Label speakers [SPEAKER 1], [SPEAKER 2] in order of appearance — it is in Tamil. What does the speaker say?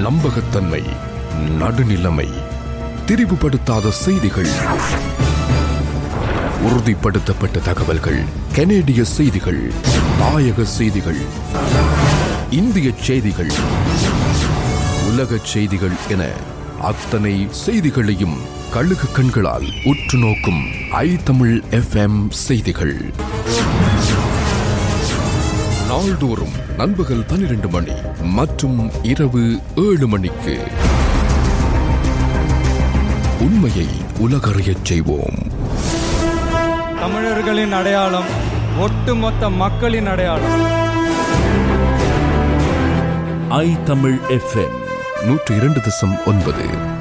[SPEAKER 1] நம்பகத்தன்மை நடுநிலைமை திரிவுபடுத்தாத செய்திகள் உறுதிப்படுத்தப்பட்ட தகவல்கள் கனேடிய செய்திகள் தாயக செய்திகள் இந்திய செய்திகள் உலக செய்திகள் என அத்தனை செய்திகளையும் கழுகு கண்களால் உற்று நோக்கும் ஐ தமிழ் எஃப்எம் செய்திகள் நாள்தோறும் நண்பகல் பனிரெண்டு மணி மற்றும் இரவு ஏழு மணிக்கு உண்மையை உலகறியச் செய்வோம்
[SPEAKER 2] தமிழர்களின் அடையாளம் ஒட்டுமொத்த மக்களின் அடையாளம்
[SPEAKER 3] ஐ தமிழ் எஃப்எம்
[SPEAKER 1] நூற்றி இரண்டு தசம் ஒன்பது